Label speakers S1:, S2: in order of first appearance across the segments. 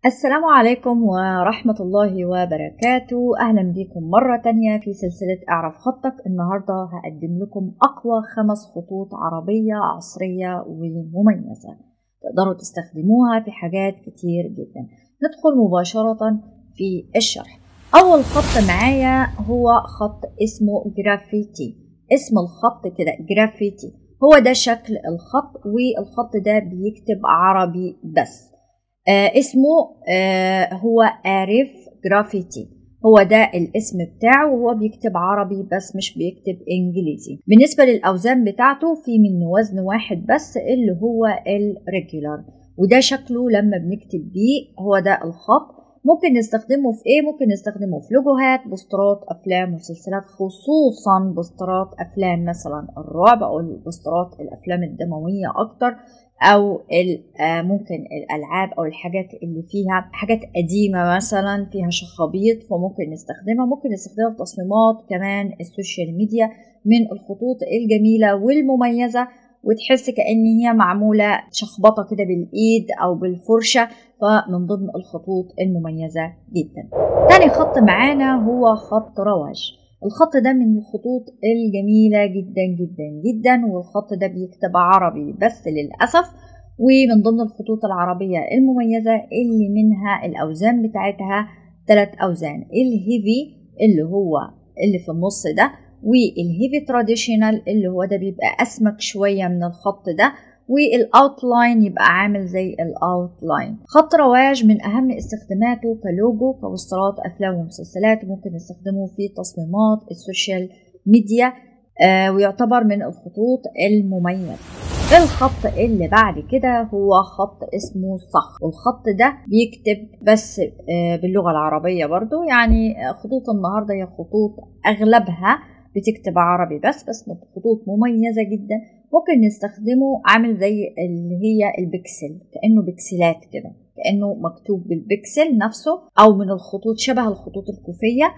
S1: السلام عليكم ورحمة الله وبركاته أهلا بكم مرة تانية في سلسلة اعرف خطك النهاردة هقدم لكم أقوى خمس خطوط عربية عصرية ومميزة تقدروا تستخدموها في حاجات كتير جدا ندخل مباشرة في الشرح أول خط معايا هو خط اسمه جرافيتي اسم الخط كده جرافيتي هو ده شكل الخط والخط ده بيكتب عربي بس آه اسمه آه هو آريف جرافيتي هو ده الاسم بتاعه وهو بيكتب عربي بس مش بيكتب انجليزي بالنسبة للأوزان بتاعته في منه وزن واحد بس اللي هو الريجولار وده شكله لما بنكتب بيه هو ده الخط ممكن نستخدمه في ايه ممكن نستخدمه في لوجوهات بوسترات افلام ومسلسلات خصوصا بوسترات افلام مثلا الرعب او البوسترات الافلام الدمويه اكتر او ممكن الالعاب او الحاجات اللي فيها حاجات قديمه مثلا فيها شخابيط فممكن نستخدمها ممكن نستخدمها في تصميمات كمان السوشيال ميديا من الخطوط الجميله والمميزه وتحس كأن هي معمولة شخبطة كده بالإيد أو بالفرشة فمن ضمن الخطوط المميزة جدا تاني خط معانا هو خط رواج الخط ده من الخطوط الجميلة جدا جدا جدا والخط ده بيكتب عربي بس للأسف ومن ضمن الخطوط العربية المميزة اللي منها الأوزان بتاعتها ثلاث أوزان الهيفي اللي هو اللي في النص ده والهيفي تراديشنال اللي هو ده بيبقى أسمك شوية من الخط ده والاوتلاين يبقى عامل زي الاوتلاين خط رواج من اهم استخداماته كلوجو كوسترات افلام ومسلسلات ممكن نستخدمه في تصميمات السوشيال ميديا آه ويعتبر من الخطوط المميزة الخط اللي بعد كده هو خط اسمه صخر والخط ده بيكتب بس آه باللغة العربية برضو يعني خطوط النهاردة هي خطوط أغلبها بتكتب عربي بس بس خطوط مميزة جدا ممكن نستخدمه عامل زي اللي هي البكسل كأنه بكسلات كده كأنه مكتوب بالبكسل نفسه أو من الخطوط شبه الخطوط الكوفية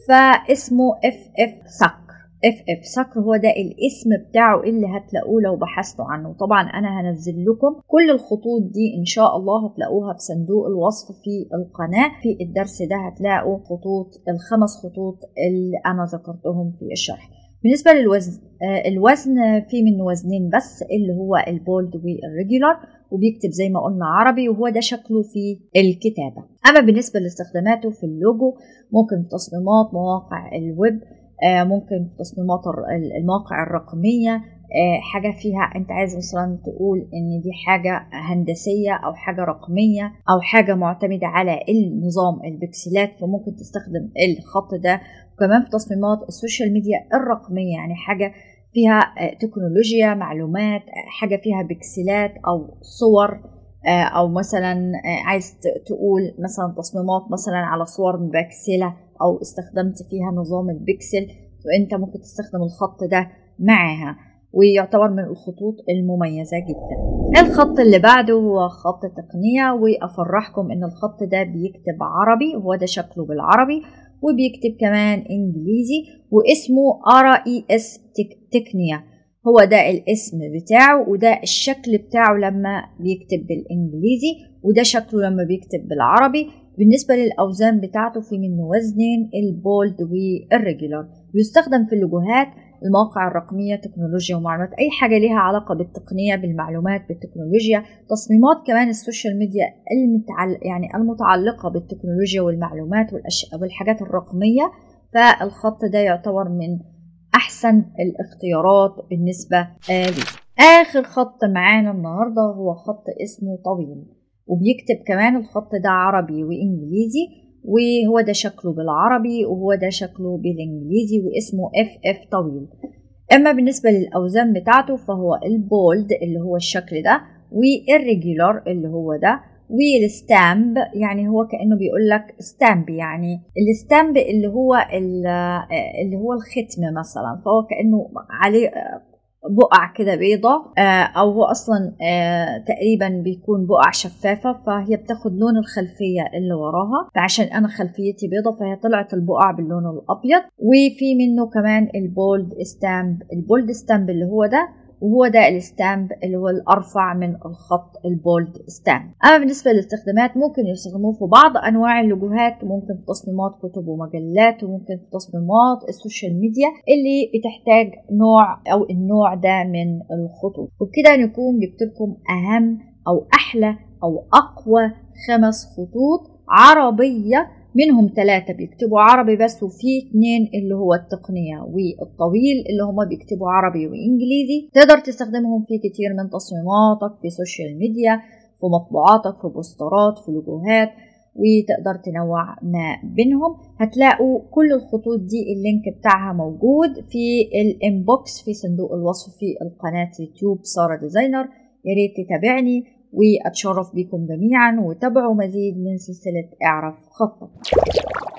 S1: فاسمه اف اف صقر اف اف صقر هو ده الاسم بتاعه اللي هتلاقوه لو بحثتوا عنه طبعا انا هنزل لكم كل الخطوط دي ان شاء الله هتلاقوها في صندوق الوصف في القناة في الدرس ده هتلاقوا خطوط الخمس خطوط اللي انا ذكرتهم في الشرح بالنسبة للوزن آه الوزن في منه وزنين بس اللي هو البولد والريجولار وبيكتب زي ما قلنا عربي وهو ده شكله في الكتابة أما بالنسبة لاستخداماته في اللوجو ممكن في تصميمات مواقع الويب آه ممكن في تصميمات المواقع الرقمية آه حاجة فيها أنت عايز مثلا تقول إن دي حاجة هندسية أو حاجة رقمية أو حاجة معتمدة على النظام البكسلات فممكن تستخدم الخط ده وكمان في تصميمات السوشيال ميديا الرقمية يعني حاجة فيها تكنولوجيا معلومات حاجة فيها بكسلات أو صور أو مثلا عايز تقول مثلا تصميمات مثلا على صور مبكسلة أو استخدمت فيها نظام البكسل وأنت ممكن تستخدم الخط ده معاها ويعتبر من الخطوط المميزة جدا الخط اللي بعده هو خط تقنية وأفرحكم إن الخط ده بيكتب عربي وهو ده شكله بالعربي وبيكتب كمان انجليزي واسمه ار اي اس تكنيا هو ده الاسم بتاعه وده الشكل بتاعه لما بيكتب بالانجليزي وده شكله لما بيكتب بالعربي بالنسبة للأوزان بتاعته في منه وزنين البولد والريجولار بيستخدم في اللوجوهات المواقع الرقمية تكنولوجيا ومعلومات أي حاجة ليها علاقة بالتقنية بالمعلومات بالتكنولوجيا تصميمات كمان السوشيال ميديا المتعل... يعني المتعلقة بالتكنولوجيا والمعلومات والأش... والحاجات الرقمية فالخط ده يعتبر من أحسن الاختيارات بالنسبة لي آخر خط معانا النهاردة هو خط اسمه طويل وبيكتب كمان الخط ده عربي وإنجليزي وهو ده شكله بالعربي وهو ده شكله بالانجليزي واسمه اف اف طويل اما بالنسبه للاوزان بتاعته فهو البولد اللي هو الشكل ده والريجولار اللي هو ده والستامب يعني هو كانه بيقول لك ستامب يعني الستامب اللي هو اللي هو الختم مثلا فهو كانه عليه بقع كده بيضة أو هو أصلا تقريبا بيكون بقع شفافة فهي بتاخد لون الخلفية اللي وراها فعشان أنا خلفيتي بيضة فهي طلعت البقع باللون الأبيض وفي منه كمان البولد ستامب البولد ستامب اللي هو ده وهو ده الستامب اللي هو الأرفع من الخط البولد ستامب أما بالنسبة للاستخدامات ممكن يستخدموه في بعض أنواع اللوجوهات ممكن في تصميمات كتب ومجلات وممكن في تصميمات السوشيال ميديا اللي بتحتاج نوع أو النوع ده من الخطوط وبكده نكون جبت لكم أهم أو أحلى أو أقوى خمس خطوط عربية منهم ثلاثة بيكتبوا عربي بس وفي اتنين اللي هو التقنية والطويل اللي هما بيكتبوا عربي وإنجليزي تقدر تستخدمهم في كتير من تصميماتك في سوشيال ميديا في مطبوعاتك في بوسترات في لوجوهات وتقدر تنوع ما بينهم هتلاقوا كل الخطوط دي اللينك بتاعها موجود في الانبوكس في صندوق الوصف في القناة يوتيوب سارة ديزاينر يا ريت تتابعني واتشرف بكم جميعا وتابعوا مزيد من سلسلة اعرف خطك